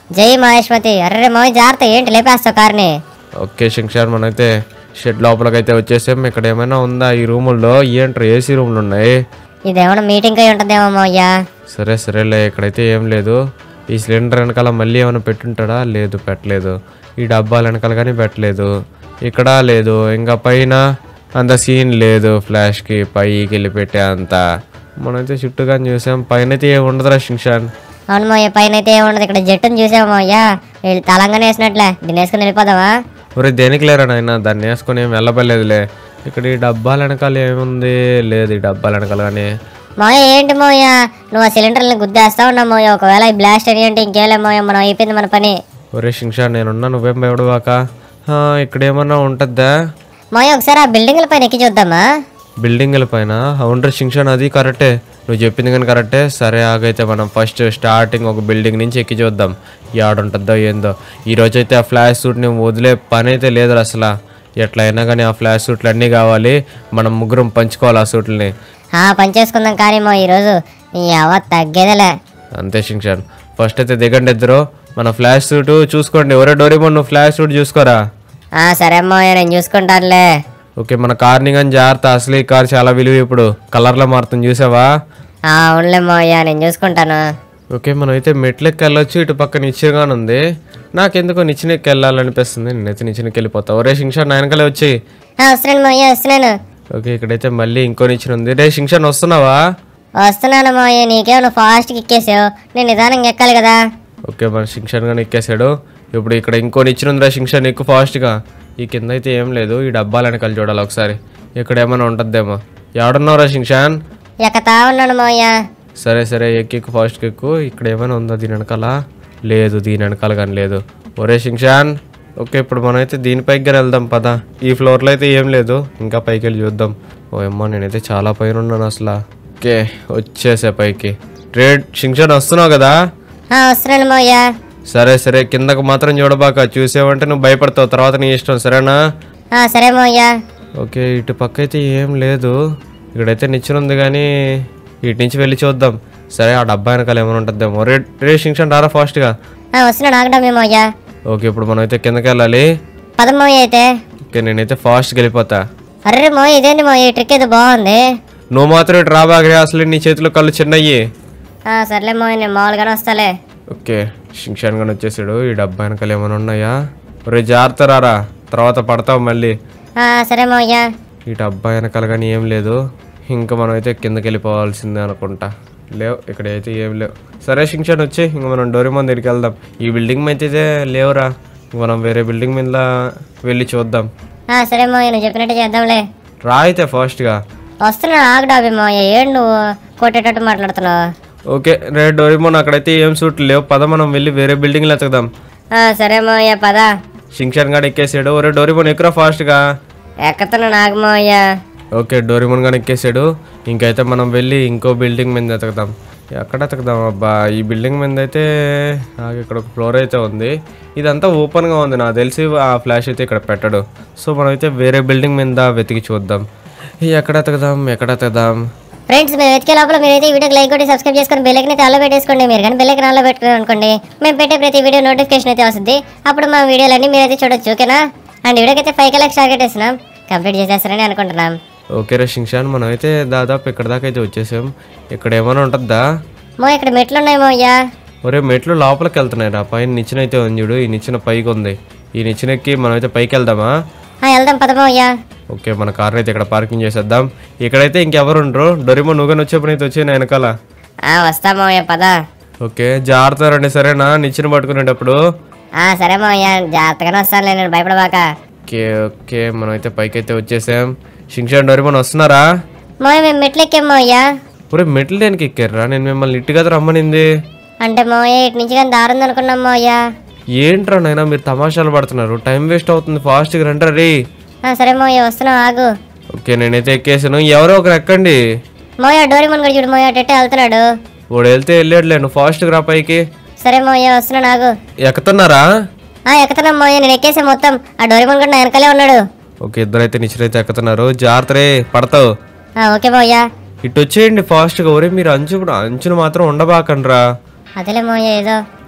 జై మహేష్మతి అర్రే మోయ్ జాగ్రత్త ఏంటి లేపేస్తావు కార్ని
ఓకే శంక్షాన్ మనమైతే షెడ్ లోపలికి అయితే వచ్చేసాం ఇక్కడ ఏమైనా ఉందా ఈ రూముల్లో ఏంటారు ఏసీ రూమ్లు ఉన్నాయి
ఇదేమన్నా మీటింగ్ అయి ఉంటుందేమో మోయ్యా
సరే సరేలే ఇక్కడైతే ఏం లేదు ఈ సిలిండర్ వెనకాల మళ్ళీ ఏమైనా పెట్టుంటాడా లేదు పెట్టలేదు ఈ డబ్బాల వెనకాల కానీ పెట్టలేదు ఇక్కడ లేదు ఇంకా పైన అంత సీన్ లేదు ఫ్లాష్కి పైకి వెళ్ళి పెట్టే అంత మనమైతే చుట్టూగా చూసాం పైన అయితే ఏమి ఉండదురా శింషాన్
అవును మోయ్య పైన అయితే ఏముండదు ఇక్కడ జట్టును చూసావు మోయ్యా వీళ్ళు తలంగానే వేసినట్లే దీన్ని వేసుకుని వెళ్ళిపోదామా
ఒరే దేనికి లేరా నాయన దాన్ని వేసుకొని ఏం వెళ్ళబడలేదులే ఇక్కడ ఈ డబ్బాల వెనకాల ఏముంది లేదు ఈ డబ్బాల వెనకాల కానీ
మోయ ఏంటి మోయ నువ్వు ఆ సిలిండర్ని గుద్దేస్తా ఉన్నావు మోయ ఒకవేళ ఈ బ్లాస్ట్ అని అంటే ఇంకేలే మోయ మనం అయిపోయింది మన పని
ఒరే శింషాన్ నేనున్నా నువ్వేం భయపడవాక ఇక్కడ ఏమన్నా ఉంటుందా
మోయ ఒకసారి ఆ బిల్డింగ్ల పైన ఎక్కి చూద్దామా
బిల్డింగ్ల పైన అవునరా శింక్షన్ అది కరెక్టే నువ్వు చెప్పింది కానీ కరెక్టే సరే ఆగైతే మనం ఫస్ట్ స్టార్టింగ్ ఒక బిల్డింగ్ నుంచి ఎక్కి చూద్దాం ఉంటుందో ఏందో ఈ రోజు అయితే ఆ ఫ్లాష్ సూట్ని వదిలే పని అయితే లేదు అసలు ఎట్లా అయినా కానీ ఆ ఫ్లాష్ సూట్లు అన్నీ కావాలి మనం ముగ్గురం పంచుకోవాలి ఆ సూట్లని
ఆ పని చేసుకుందాం కానీ మో ఈరోజు ఈ అవ తగ్గేదేలే
అంతే శింక్షన్ ఫస్ట్ అయితే దిగండి ఇద్దరు మన ఫ్లాష్ సూట్ చూసుకోండి ఒరే డోరేమో నువ్వు ఫ్లాష్ సూట్ చూసుకోరా
ఆ సరే మోయ నేను చూసుకుంటానులే
ఓకే మన కార్ని కానీ జాగ్రత్త అసలు ఈ కార్ చాలా విలువ ఇప్పుడు కలర్లో మారుతుంది చూసావా
ఆ అవునులే మోయ నేను చూసుకుంటాను
ఓకే మనం అయితే మెట్లెక్కి వెళ్ళొచ్చు ఇటు పక్క నిచ్చిగానే ఉంది నాకెందుకో నిచ్చినెక్కి వెళ్ళాలనిపిస్తుంది నేనైతే నిచ్చినెక్కి వెళ్ళిపోతా ఒరే శింషాన్ నా వెనకాలే వచ్చి
ఆ, వస్తున్నాను మోయ వస్తున్నాను
ఓకే ఇక్కడైతే మళ్ళీ ఇంకో నిచ్చిన ఉంది రే శింషాన్ వస్తున్నావా
వస్తున్నాను మోయ నీకేమో నువ్వు ఫాస్ట్గా ఎక్కేసావు నేను నిదానంగా ఎక్కాలి కదా
ఓకే మన శింషాన్ కానీ ఎక్కేసాడు ఇప్పుడు ఇక్కడ ఇంకో నిచ్చిన ఉంది రా శింషాన్ ఎక్కువ ఫాస్ట్గా ఈ కింద అయితే ఏం లేదు ఈ డబ్బాల వెనకాల చూడాలి ఒకసారి ఇక్కడ ఏమైనా ఉంటుందేమో ఎవడున్నావురా శింషాన్
ఎక్కతా ఉన్నాను మోయ
సరే సరే ఎక్కి ఎక్కు ఫాస్ట్గా ఎక్కువ ఇక్కడ ఏమైనా ఉందా దీని వెనకాల లేదు దీని వెనకాల కానీ లేదు ఒరే శింషాన్ ఓకే ఇప్పుడు మనం అయితే దీనిపైకి కానీ వెళ్దాం పద ఈ ఫ్లోర్లో అయితే ఏం లేదు ఇంకా పైకి వెళ్ళి చూద్దాం ఓ అమ్మ నేనైతే చాలా పైన ఉన్నాను అసలు ఓకే వచ్చేసా పైకి రేడ్ శింషాన్ వస్తున్నావు కదా
ఆ, వస్తున్నాను మోయ
సరే సరే కిందకు మాత్రం చూడబాక చూసావంటే నువ్వు భయపడతావు తర్వాత నీ ఇష్టం సరేనా
ఆ, సరే మోయ
ఓకే ఇటు పక్క అయితే ఏం లేదు ఇక్కడైతే నిచ్చెన ఉంది కానీ ఇటు నుంచి వెళ్ళి చూద్దాం సరే ఆ డబ్బా వెనకాల ఏమైనా ఉంటుందేమో రే రే శింక్షన్ రారా ఫాస్ట్గా
ఆ, వస్తున్నాను ఆగడమే మోయ
ఓకే ఇప్పుడు మనం అయితే కిందకి వెళ్ళాలి
పదం మోయ అయితే
ఓకే నేనైతే ఫాస్ట్గా వెళ్ళిపోతా
అర్రే మోయ ఇదేంటి మోయ ఈ ట్రిక్ ఏదో బాగుంది
నువ్వు మాత్రం ఇటు రాబాగరే అసలు నీ చేతిలో కళ్ళు చిన్నయ్యి
ఆ, సర్లే మోయ నేను మామూలుగానే వస్తాలే
ఓకే శింక్షన్ గాని వచ్చేసాడు ఈ డబ్బా వెనకాల ఏమైనా ఉన్నాయా రే జాగ్రత్త రారా తర్వాత పడతావు మళ్ళీ
ఆ, సరే మోయ
ఈ డబ్బా వెనకాల కానీ ఏం లేదు ఇంకా మనం అయితే కిందకి వెళ్ళిపోవాల్సిందే అనుకుంటా లేవు ఇక్కడ అయితే ఏం లేవు సరే శింక్షన్ వచ్చి ఇంక మనం డోరేమోన్ దగ్గరికి వెళ్దాం ఈ బిల్డింగ్ మీద అయితే లేవురా ఇంక మనం వేరే బిల్డింగ్ మీద వెళ్ళి చూద్దాం
ఆ, సరే మోయ నువ్వు చెప్పినట్టు చేద్దాంలే
రా అయితే ఫాస్ట్గా
వస్తున్నాను ఆగడాబి మోయ ఏడు నువ్వు కొట్టేటట్టు మాట్లాడుతున్నావు
ఓకే రే డోరేమోన్ అక్కడైతే ఏం సూట్లు లేవు పద మనం వెళ్ళి వేరే బిల్డింగ్లో ఎతకదాం
ఆ, సరే మోయ పద
శింక్షన్ గాడు ఎక్కేసాడు ఒరే డోరేమోన్ ఎక్కురా ఫాస్ట్గా
ఎక్కతున్నా నాకు మోయ
ఓకే డోరేమోన్ గాని ఎక్కేసాడు ఇంకైతే మనం వెళ్ళి ఇంకో బిల్డింగ్ మీద ఎతకదాం ఎక్కడ ఎతకదాం అబ్బా ఈ బిల్డింగ్ మీద అయితే నాకు ఇక్కడ ఒక ఫ్లోర్ అయితే ఉంది ఇదంతా ఓపెన్గా ఉంది నాకు తెలిసి ఆ ఫ్లాష్ అయితే ఇక్కడ పెట్టడు సో మనం అయితే వేరే బిల్డింగ్ మీద వెతికి చూద్దాం ఈ ఎక్కడ ఎతకదాం ఎక్కడ ఎతకదాం
ఫ్రెండ్స్ మేము వెతికే లోపల మీరైతే ఈ వీడియోకి లైక్ కొట్టి సబ్స్క్రైబ్ చేసుకొని బెల్లైకన్ అయితే ఆన్లో పెట్టేసుకోండి మీరు కానీ బెల్లైకన్ ఆన్లో పెట్టుకున్నారు అనుకోండి మేము పెట్టే ప్రతి వీడియో నోటిఫికేషన్ అయితే వస్తుంది అప్పుడు మా వీడియోలన్నీ మీరైతే చూడొచ్చు ఓకేనా అండ్ వీడియోకి అయితే ఫైవ్ కలెక్స్ టార్గెట్ వేసినాం కంప్లీట్ చేసేస్తారని అనుకుంటున్నాం
ఓకే రే షింక్షాన్ మనం అయితే దాదాపు ఇక్కడ దాకా అయితే వచ్చేసాం ఇక్కడ ఏమైనా ఉంటుందా
మో ఇక్కడ మెట్లు ఉన్నాయి మోయ్యా
ఒరే మెట్లు లోపలికి వెళ్తున్నాయి రా పైన నిచ్చెన అయితే ఉంది చూడు ఈ నిచ్చెన పైకి ఉంది ఈ నిచ్చెనెక్కి మనం అయితే పైకి వెళ్దామా
ఆ, వెళ్దాం పద మోయ్యా
ఓకే మన కార్ని అయితే ఇక్కడ పార్కింగ్ చేసేద్దాం ఇక్కడైతే ఇంకెవరు ఉండరు డొరిమో నువ్వు కానీ వచ్చేప్పుడు అయితే వచ్చి నా వెనకాల
ఆ, వస్తా మోయ్యా పద
ఓకే జాగ్రత్త రండి సరేనా నిచ్చెన పట్టుకునేటప్పుడు
ఆ, సరే మోయ్యా జాగ్రత్తగానే వస్తానులే నేను భయపడబాక
ఓకే ఓకే మనం అయితే పైకి అయితే వచ్చేసాం షింక్షాన్ డొరిమోన్ వస్తున్నారా
మోయ మేము మెట్లు ఎక్కాం మోయ్యా
ఒరే మెట్లు దేనికి ఎక్కారా నేను మిమ్మల్ని ఇట్టుగా రమ్మనింది
అంటే మోయ ఇటు నుంచి కానీ దారుంది అనుకున్నాం మోయ్యా
ఏంట్రా నాయనా మీరు తమాషాలు పడుతున్నారు టైం వేస్ట్ అవుతుంది ఫాస్ట్గా రండి రీ
ఆ, సరే మోయ వస్తున్నాం ఆగు
ఓకే నేనైతే ఎక్కేసాను ఎవరో ఒకరు ఎక్కండి
మోయ డోరిమన్ కూడా చూడు మోయ అట్టే వెళ్తున్నాడు
వాడు వెళ్తే వెళ్ళాడులే నువ్వు ఫాస్ట్గా రా పైకి
సరే మోయ వస్తున్నాను ఆగు
ఎక్కుతున్నారా
ఆ ఎక్కుతున్నాం మోయ నేను ఎక్కేసా మొత్తం ఆ డోరిమన్ కూడా నా వెనకాలే ఉన్నాడు
ఓకే ఇద్దరైతే నిచ్చెనైతే ఎక్కుతున్నారు జాగ్రత్త రే పడతావు
ఆ, ఓకే మోయ
ఇటు వచ్చేయండి ఫాస్ట్గా ఒరే మీరు అంచు అంచును మాత్రం ఉండబాకండ్రా
అదేలే మోయ ఏదో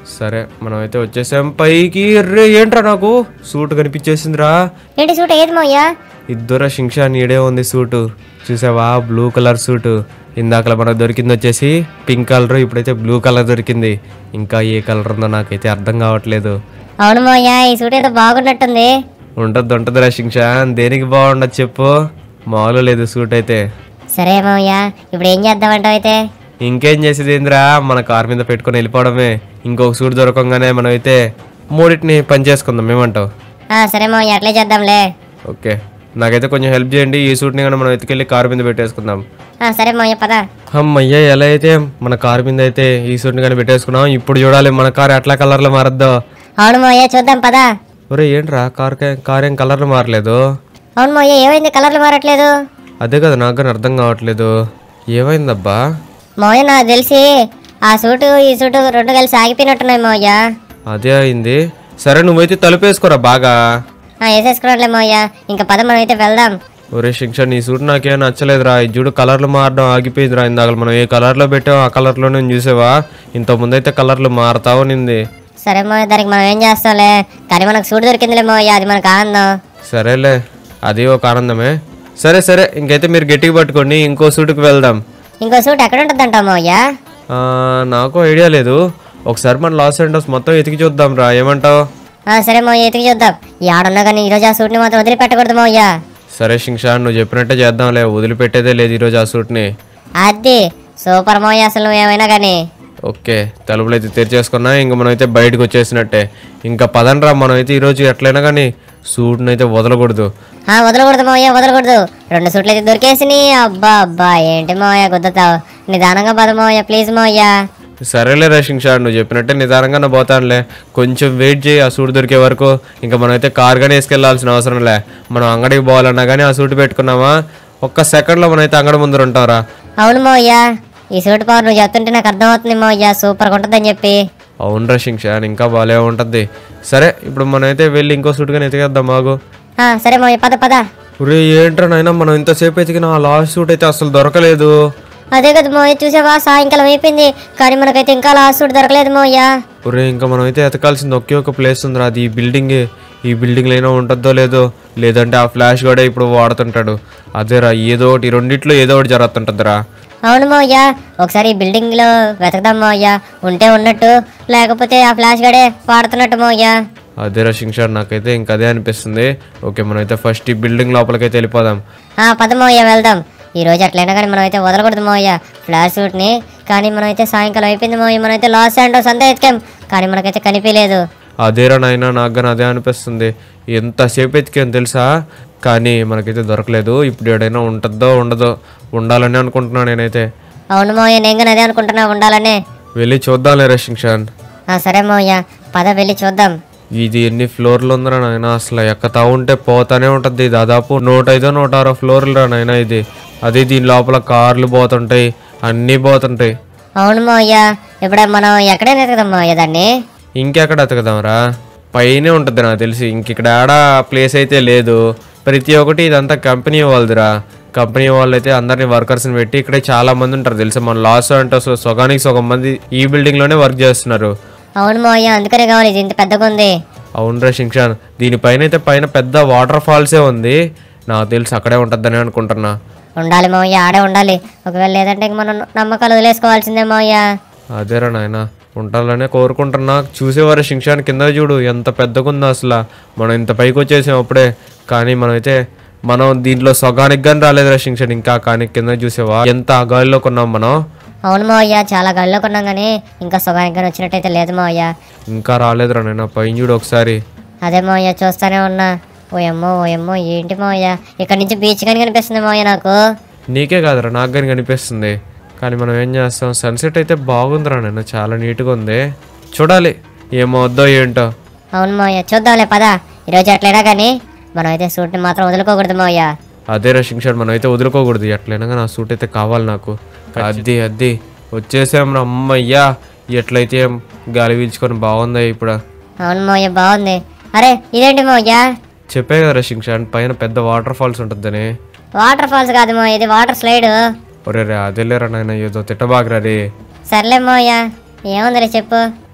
సరే మనం అయితే వచ్చేసాం పైకి రే ఏంట్రా నాకు సూట్ కనిపించేసిందిరా
ఏంటి సూట్ ఏది మోయ్యా
ఇద్దరు షింక్షా నీడే ఉంది సూటు చూసావా బ్లూ కలర్ సూటు ఇందాకలా మనకు దొరికింది వచ్చేసి పింక్ కలర్ ఇప్పుడైతే బ్లూ కలర్ దొరికింది ఇంకా ఏ కలర్ ఉందో నాకైతే అర్థం కావట్లేదు
అవును మోయ్యా ఈ సూట్ ఏదో బాగున్నట్టుంది
ఉంటుంది ఉంటుందిరా షింక్షా దేనికి బాగుండదు చెప్పు మామూలు లేదు సూట్ అయితే
సరే మోయ్యా ఇప్పుడు ఏం చేద్దామంటావు అయితే
ఇంకేం చేసేది ఏందిరా మన కార్ మీద పెట్టుకొని వెళ్ళిపోవడమే ఇంకొక సూట్ దొరకంగానే మనం అయితే మూడింటిని పని చేసుకుందాం ఏమంటావు
ఆ, సరే మోయ్యా అట్లే చేద్దాంలే
ఓకే నాకైతే కొంచెం హెల్ప్ చేయండి ఈ సూట్ని కానీ మనం ఎత్తుకెళ్ళి కార్ మీద పెట్టేసుకుందాం
ఆ, సరే మోయ్యా పద
అమ్మయ్య ఎలా అయితే మన కార్ మీద అయితే ఈ సూట్ని కానీ పెట్టేసుకున్నాం ఇప్పుడు చూడాలి మన కార్ ఎట్లా కలర్లో మారద్దో
అవును మోయ్యా చూద్దాం పద
ఒరే ఏంట్రా కార్ కార్ ఏం కలర్లో మారలేదు
అవును మోయ్యా ఏమైంది కలర్లు మారట్లేదు
అదే కదా నాకు కానీ అర్థం కావట్లేదు ఏమైందబ్బా
మోయ్య నాకు తెలిసి ఆ సూటు ఈ సూటు రెండు కలిసి ఆగిపోయినట్టున్నాయి మోయ్యా
అదే అయింది సరే నువ్వైతే తలుపేసుకోరా బాగా
ఆ, వేసేసుకున్నట్లే మోయ్యా ఇంకా పద మనం అయితే వెళ్దాం
ఒరే శిక్ష నీ సూట్ నాకేం నచ్చలేదురా ఈ చూడు కలర్లు మారడం ఆగిపోయిందిరా ఇందాక మనం ఏ కలర్లో పెట్టాం ఆ కలర్లోనే చూసావా ఇంత ముందైతే కలర్లు మారుతా ఉన్నింది
సరే మోయ్య దానికి మనం ఏం చేస్తాంలే కానీ మనకు సూట్ దొరికిందిలే మోయ్యా అది మనకు ఆనందం
సరేలే అది ఒక ఆనందమే సరే సరే ఇంకైతే మీరు గట్టిగా పట్టుకోండి ఇంకో సూట్కి వెళ్దాం
ఇంకో సూట్ ఎక్కడ ఉంటుంది అంటావు మోయ్యా
ఆ, నాకు ఐడియా లేదు ఒకసారి మన లాస్ ఏంటోస్ మొత్తం ఎతికి చూద్దాం రా ఏమంటావు
ఆ, సరే మోయ్య ఎతికి చూద్దాం ఆడున్నా కానీ ఈరోజు ఆ సూట్ని మాత్రం వదిలిపెట్టకూడదు మోయ్యా
సరే శింషా నువ్వు చెప్పినట్టే చేద్దాంలే వదిలిపెట్టేదే లేదు ఈరోజు ఆ సూట్ని
అది సూపర్ మోయ్య అసలు నువ్వు ఏమైనా కానీ
ఓకే తలుపులు అయితే తెరిచేసుకున్నా ఇంక మనం అయితే బయటకు వచ్చేసినట్టే ఇంకా పదండ్రా మనం అయితే ఈరోజు ఎట్లయినా కానీ సూట్ని అయితే వదలకూడదు
ఆ, వదలకూడదు మోయ్య వదలకూడదు రెండు సూట్లు అయితే దొరికేసినాయి అబ్బా అబ్బా ఏంటి మోయ్య గుద్దతావు నిదానంగా పద మోయ్య ప్లీజ్ మోయ్య
సరేలే రేషింగ్ షాడ్ నువ్వు చెప్పినట్టే నిదానంగా నా పోతానులే కొంచెం వెయిట్ చేయి ఆ సూట్ దొరికే వరకు ఇంకా మనం అయితే కార్ కానీ వేసుకెళ్లాల్సిన అవసరం లే మనం అంగడికి పోవాలన్నా కానీ ఆ సూట్ పెట్టుకున్నామా ఒక్క సెకండ్లో మనం అయితే అంగడి ముందర ఉంటారా
అవును మోయ్య ఈ సూట్ పవర్ నువ్వు చెప్తుంటే నాకు అర్థమవుతుంది మోయ్య సూపర్గా ఉంటుందని చెప్పి
అవును రేషింగ్ షాడ్ ఇంకా బాగాలే ఉంటుంది సరే ఇప్పుడు మనం అయితే వెళ్ళి ఇంకో సూట్ కానీ ఎతికేద్దాం మాకు
ఆ, సరే మోయ్య పద పద
ఒరే ఏంట్రా నాయనా మనం ఇంతసేపు ఎతికిన ఆ లాస్ట్ సూట్ అయితే అసలు దొరకలేదు
అదే కదా మోయ్య చూసావా సాయంకాలం అయిపోయింది కానీ మనకైతే ఇంకా లాస్ట్ సూట్ దొరకలేదు మోయ్య
ఒరే ఇంకా మనం అయితే ఎతకాల్సింది ఒకే ఒక ప్లేస్ ఉందిరా అది ఈ బిల్డింగే ఈ బిల్డింగ్ అయినా ఉంటుందో లేదో లేదంటే ఆ ఫ్లాష్ కూడా ఇప్పుడు వాడుతుంటాడు అదేరా ఏదో ఒకటి ఈ రెండిట్లో ఏదో ఒకటి జరుగుతుంటుందిరా
అవును మోయ్య ఒకసారి ఈ బిల్డింగ్ లో వెతకదాం మోయ్య ఉంటే ఉన్నట్టు లేకపోతే ఆ ఫ్లాష్ గడే వాడుతున్నట్టు మోయ్య
అదేరా షింక్షార్ నాకైతే ఇంకా అదే అనిపిస్తుంది ఓకే మనం అయితే ఫస్ట్ ఈ బిల్డింగ్ లోపలికైతే వెళ్ళిపోదాం
ఆ పద మోయ్య వెళ్దాం ఈ రోజు అట్లయినా కానీ మనం అయితే వదలకూడదు మోయ్య ఫ్లాష్ సూట్ ని కానీ మనం అయితే సాయంకాలం అయిపోయింది మోయ్య మనం అయితే లాస్ శాండోస్ అంతా ఎతికాం కానీ మనకైతే కనిపించలేదు
అదేరా నాయనా నాకు కానీ అదే అనిపిస్తుంది ఎంతసేపు ఎతికాను తెలుసా కానీ మనకైతే దొరకలేదు ఇప్పుడు ఏడైనా ఉంటుందో ఉండదో ఉండాలని అనుకుంటున్నాను నేనైతే
అవును మోయ్య నేను కానీ అదే అనుకుంటున్నా ఉండాలనే
వెళ్ళి చూద్దాంలే రషింక్షాన్
ఆ సరే మోయ్య పద వెళ్ళి చూద్దాం
ఇది ఎన్ని ఫ్లోర్లు ఉందిరా నాయన అసలు ఎక్కతా ఉంటే పోతానే ఉంటుంది దాదాపు నూట ఐదో నూట ఆరో ఫ్లోర్లు రా నాయన ఇది అదే దీని లోపల కార్లు పోతుంటాయి అన్నీ పోతుంటాయి
అవును మోయ్య ఇప్పుడు మనం ఎక్కడైనా ఎతకదాం మోయ్య దాన్ని
ఇంకెక్కడ ఎతకదాంరా పైనే ఉంటుంది నాకు తెలిసి ఇంక ఇక్కడ ఆడ ప్లేస్ అయితే లేదు ప్రతి ఒక్కటి ఇదంతా కంపెనీ వాళ్ళదిరా కంపెనీ వాళ్ళు అయితే అందరినీ వర్కర్స్ని పెట్టి ఇక్కడే చాలా మంది ఉంటారు తెలుసా మన లాస్ అంటే అసలు సగానికి సగం మంది ఈ బిల్డింగ్ లోనే వర్క్ చేస్తున్నారు
అవును మోయ్య అందుకనే కావాలి ఇది ఇంత పెద్దగా ఉంది
అవునరా శింక్షాన్ దీనిపైన అయితే పైన పెద్ద వాటర్ ఫాల్సే ఉంది నాకు తెలిసి అక్కడే ఉంటుందని అనుకుంటున్నా
ఉండాలి మోయ్య ఆడే ఉండాలి ఒకవేళ లేదంటే ఇంక మనం నమ్మకాలు వదిలేసుకోవాల్సిందే మోయ్య
అదేరా నాయన ఉండాలనే కోరుకుంటున్నా చూసేవారు శింక్షాన్ కింద చూడు ఎంత పెద్దగా ఉందో అసలు మనం ఇంత పైకి వచ్చేసాం అప్పుడే కానీ మనమైతే మనం దీంట్లో సగానికి కానీ రాలేదురా శింక్షాన్ ఇంకా కానీ కింద చూసేవా ఎంత ఆ గాలిలో కొన్నాం మనం
అవును మోయ్య చాలా గడిలో కొన్నాం కానీ ఇంకా సుగానికి వచ్చినట్టయితే లేదు మోయ్య
ఇంకా రాలేదురా నాయన పైన చూడు ఒకసారి
అదే మోయ్య చూస్తానే ఉన్నా ఓయమ్మో ఓయమ్మో ఏంటి మోయ్య ఇక్కడ నుంచి బీచ్ కానీ కనిపిస్తుంది మోయ్య నాకు
నీకే కాదురా నాకు కానీ కనిపిస్తుంది కానీ మనం ఏం చేస్తాం సన్సెట్ అయితే బాగుందిరా నాయన చాలా నీట్గా ఉంది చూడాలి ఏమవుద్దో ఏంటో
అవును మోయ్య చూద్దాంలే పద ఈరోజు ఎట్లయినా కానీ మనం అయితే సూట్ని మాత్రం వదులుకోకూడదు మోయ్య
అదే రషింగ్ షాట్ మనం అయితే వదులుకోకూడదు ఎట్లయినా కానీ ఆ సూట్ అయితే కావాలి నాకు అద్ది అద్ది వచ్చేసాం రా అమ్మయ్యా ఎట్లయితే గాలి పీల్చుకొని బాగుందా ఇప్పుడు
అవును మోయ్య బాగుంది అరే ఇదేంటి మోయ్య
చెప్పే కదా రషింగ్ షాట్ పైన పెద్ద వాటర్ ఫాల్స్ ఉంటుందని
వాటర్ ఫాల్స్ కాదు మోయ్య ఇది వాటర్ స్లైడ్
ఒరే రే అదేలేరా నాయన ఏదో తిట్టబాకరా రే
సర్లే మోయ్య ఏముందిలే చెప్పు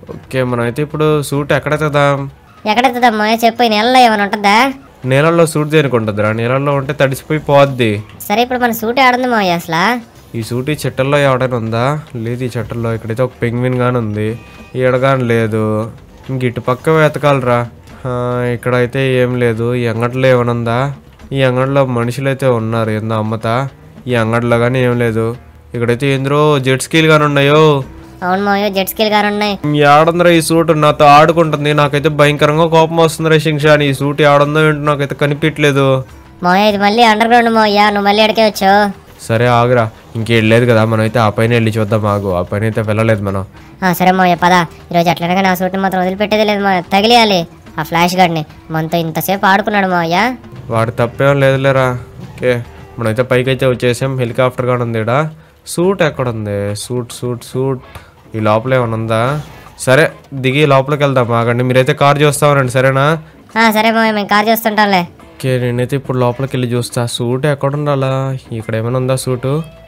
ఓకే మనమైతే ఇప్పుడు సూట్ ఎక్కడ తెద్దాం
ఎక్కడెత్తుదాం మావయ్య చెప్పు ఈ నెలలో ఏమైనా ఉంటుందా
నీళ్ళల్లో సూట్ దేనికి ఉంటుందిరా నీళ్ళల్లో ఉంటే తడిసిపోయి పోద్ది
సరే ఇప్పుడు మన సూట్ ఆడుంది మావయ్య అసలు
ఈ సూట్ ఈ చెట్టల్లో ఎవడైనా ఉందా లేదు ఈ చెట్టల్లో ఇక్కడైతే ఒక పెంగ్విన్ గాని ఉంది ఈడగాని లేదు ఇంక ఇటు పక్క వెతకాలరా ఆ, ఇక్కడైతే ఏం లేదు ఈ అంగడిలో ఏమైనా ఉందా ఈ అంగడిలో మనుషులు అయితే ఉన్నారు ఏందో అమ్మతా ఈ అంగడిలో కానీ ఏం లేదు ఇక్కడైతే ఏంద్రో జెట్ స్కీలు కానీ ఉన్నాయో
అవును మావయ్య జెట్ స్కిల్ గారు ఉన్నాయి
ఏడుందిరా ఈ సూట్ నాతో ఆడుకుంటుంది నాకైతే భయంకరంగా కోపం వస్తుంది శింషాన్ ఈ సూట్ ఏడుందో ఏంటో నాకైతే కనిపించలేదు
మావయ్య ఇది మళ్ళీ అండర్ గ్రౌండ్ మావయ్య నువ్వు మళ్ళీ ఎక్కడికే వచ్చావు
సరే ఆగురా ఇంకేం లేదు కదా మనం అయితే ఆ పైన వెళ్ళి చూద్దాం ఆగు ఆ పైన అయితే వెళ్ళలేదు మనం
ఆ, సరే మావయ్య పద ఈరోజు అట్లనగా నా సూట్ని మాత్రం వదిలిపెట్టేది లేదు మావయ్య తగిలియాలి ఆ ఫ్లాష్ గార్డ్ని మనతో ఇంతసేపు ఆడుకున్నాడు మావయ్య
వాడు తప్పేం లేదులేరా ఓకే మనమైతే పైకి అయితే వచ్చేసాం హెలికాప్టర్ కూడా ఉంది ఇక్కడ సూట్ ఎక్కడ ఉంది సూట్ సూట్ సూట్ ఈ లోపల ఏమైనా ఉందా సరే దిగి లోపలికి వెళ్దాం ఆగండి మీరైతే కార్ చూస్తామనండి సరేనా
ఆ, సరే మావయ్య మేము కార్ చేస్తుంటాంలే
ఓకే నేనైతే ఇప్పుడు లోపలికి వెళ్ళి చూస్తా సూట్ ఎక్కడ ఉండాలా ఇక్కడ ఏమైనా ఉందా సూటు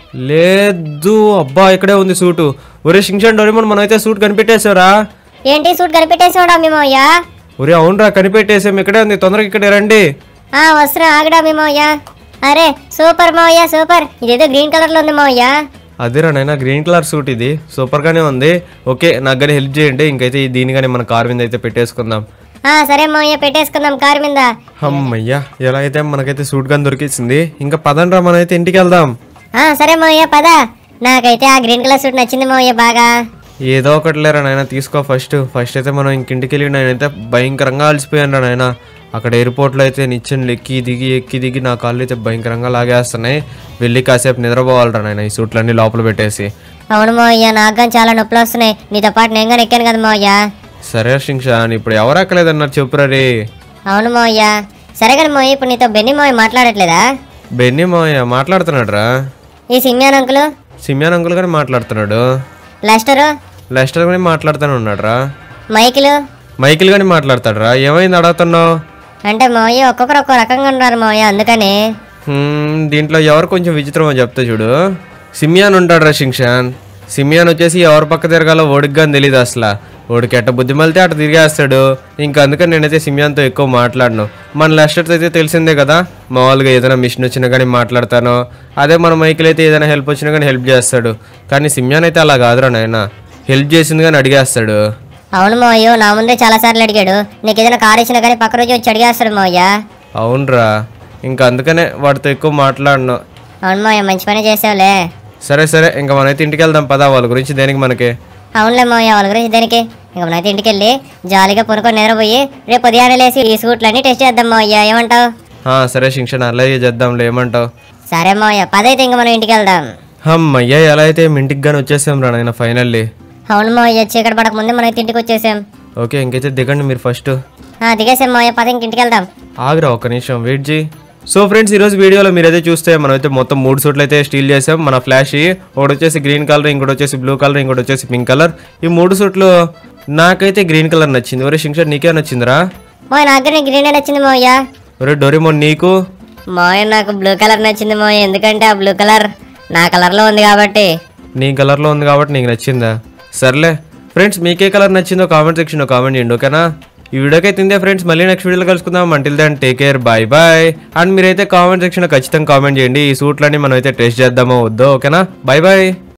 లేదు అబ్బా ఇక్కడే ఉంది సూటు ఒరే షింక్షన్ డోరేమోన్ మనం అయితే సూట్ కనిపెట్టేశారా
ఏంటి సూట్ కనిపెట్టేసాడా మీ మావయ్య
ఒరే అవునరా కనిపెట్టేసాం ఇక్కడే ఉంది తొందరగా ఇక్కడే రండి
ఆ వస్తున్నా ఆగడా మీ మావయ్య అరే సూపర్ మావయ్య సూపర్ ఇదేదో గ్రీన్ కలర్ లో ఉంది మావయ్య
అదేరా నైనా గ్రీన్ కలర్ సూట్ ఇది సూపర్ గానే ఉంది ఓకే నాకు కానీ హెల్ప్ చేయండి ఇంకైతే ఈ దీని కానీ మన కార్ మీద అయితే పెట్టేసుకుందాం
ఆ సరే మావయ్య పెట్టేసుకుందాం కార్ మీద
అమ్మయ్యా ఎలా అయితే మనకైతే సూట్ గాని దొరికేసింది ఇంకా పదండ్రా మనం అయితే ఇంటికి వెళ్దాం
ఆ సరే మావయ్య పద నాకైతే ఆ గ్రీన్ కలర్ సూట్ నచ్చింది మావయ్య బాగా
ఏదో ఒకటి లేరా నాయన తీసుకో ఫస్ట్ ఫస్ట్ అయితే మనం ఇంకింటికి వెళ్ళి నేనైతే భయంకరంగా అలసిపోయాను నాయన అక్కడ ఎయిర్పోర్ట్లో అయితే నిచ్చెనలు ఎక్కి దిగి ఎక్కి దిగి నా కాళ్ళు అయితే భయంకరంగా లాగేస్తున్నాయి వెళ్ళి కాసేపు నిద్రపోవాలరా నాయన ఈ సూట్లన్నీ లోపల పెట్టేసి
అవును మావయ్య నాకు కానీ చాలా నొప్పులు వస్తున్నాయి నీతో పాటు నేను కానీ ఎక్కాను కదా మావయ్య
సరే షింక్షాన్ ఇప్పుడు ఎవరు ఎక్కలేదన్నారు చెప్పురా రే
అవును మావయ్య సరే కానీ మావయ్య ఇప్పుడు నీతో బెన్ని మావయ్య మాట్లాడట్లేదా
బెన్నీ మావయ్య మాట్లాడుతున్నాడు రా
ఈ సిమ్యాన్ అంకులు
సిమ్యాన్ అంకుల్ గానే మాట్లాడుతున్నాడు
లెస్టరు
లెస్టర్ గానే మాట్లాడుతూనే ఉన్నాడు రా
మైకిలు
మైకిల్ గాని మాట్లాడతాడు రా ఏమైంది అడుగుతున్నావు
అంటే మావయ్య ఒక్కొక్కరు ఒక్కో రకంగా ఉన్నారు మావయ్య అందుకని
హ్మ్, దీంట్లో ఎవరు కొంచెం విచిత్రమో చెప్తా చూడు సిమియాన్ ఉంటాడు రా షింక్షాన్ సిమియాన్ వచ్చేసి ఎవరి పక్క తిరగాలో ఓడికి కానీ తెలియదు అసలు ఓడికి ఎట్ట బుద్ధి మళ్తే అటు తిరిగేస్తాడు ఇంకా అందుకని నేనైతే సిమియాన్తో ఎక్కువ మాట్లాడను మన లెస్టర్తో అయితే తెలిసిందే కదా మామూలుగా ఏదైనా మిషన్ వచ్చినా కానీ మాట్లాడతాను అదే మన మైకిల్ అయితే ఏదైనా హెల్ప్ వచ్చినా కానీ హెల్ప్ చేస్తాడు కానీ సిమియాన్ అయితే అలా కాదురా నాయన హెల్ప్ చేసింది కానీ అడిగేస్తాడు
అవును మావయ్య నా ముందే చాలా సార్లు అడిగాడు నీకు ఏదైనా కార్ ఇచ్చినా కానీ పక్క రోజు వచ్చి అడిగేస్తాడు మావయ్య
అవునరా ఇంకా అందుకనే వాడితో ఎక్కువ మాట్లాడను
అవును మావయ్య మంచి పని చేసావులే
సరే సరే ఇంకా మనమైతే ఇంటికి వెళ్దాం పదా వాళ్ళ గురించి దేనికి మనకి
అవునులే మావయ్య వాళ్ళ గురించి దేనికి ఇంకా మనైతే ఇంటికి వెళ్ళి జాలీగా పనుకొని నిద్రపోయి రేపు ఉదయాన్నే లేసి ఈ సూట్లన్నీ టెస్ట్ చేద్దాం మావయ్య ఏమంటావు
ఆ, సరే శిక్షణ అలాగే చేద్దాంలే ఏమంటావు
సరే మావయ్య పదైతే ఇంకా మనం ఇంటికి వెళ్దాం
అమ్మయ్య ఎలా అయితే మీ ఇంటికి కానీ వచ్చేసాం రా నాయన ఫైనల్లీ
అవును మావయ్య చీకటి పడక ముందే మనైతే ఇంటికి వచ్చేసాం
ఓకే ఇంకైతే దిగండి మీరు ఫస్ట్
ఆ, దిగేసాం మావయ్య పద ఇంక ఇంటికి వెళ్దాం
ఆగ్రా ఒక నిమిషం వెయిట్ చేయి సో ఫ్రెండ్స్ ఈరోజు వీడియోలో మీరైతే చూస్తే మనమైతే మొత్తం మూడు సూట్లు అయితే స్టీల్ చేసాం మన ఫ్లాష్ ఒకటి వచ్చేసి గ్రీన్ కలర్ ఇంకోటి వచ్చేసి బ్లూ కలర్ ఇంకోటి వచ్చేసి పింక్ కలర్ ఈ మూడు సూట్లు నాకైతే గ్రీన్ కలర్ నచ్చింది ఒరే శిక్షణ నీకే నచ్చిందిరా
మావయ్య నాకు కూడా గ్రీన్ నచ్చింది మావయ్య
ఒరే డోరేమోన్ నీకు
మావయ్య నాకు బ్లూ కలర్ నచ్చింది మావయ్య ఎందుకంటే ఆ బ్లూ కలర్ నా కలర్లో ఉంది కాబట్టి
నీ కలర్లో ఉంది కాబట్టి నీకు నచ్చిందా సర్లే ఫ్రెండ్స్ మీకే కలర్ నచ్చిందో కామెంట్ సెక్షన్లో కామెంట్ చేయండి ఓకేనా ఈ వీడియోకి అయితే ఇంతే ఫ్రెండ్స్ మళ్ళీ నెక్స్ట్ వీడియోలో కలుసుకుందాం until then take care bye bye and మీరైతే కామెంట్ సెక్షన్లో ఖచ్చితంగా కామెంట్ చేయండి ఈ సూట్లన్నీ మనం అయితే టెస్ట్ చేద్దామో వద్దో ఓకేనా బాయ్ బాయ్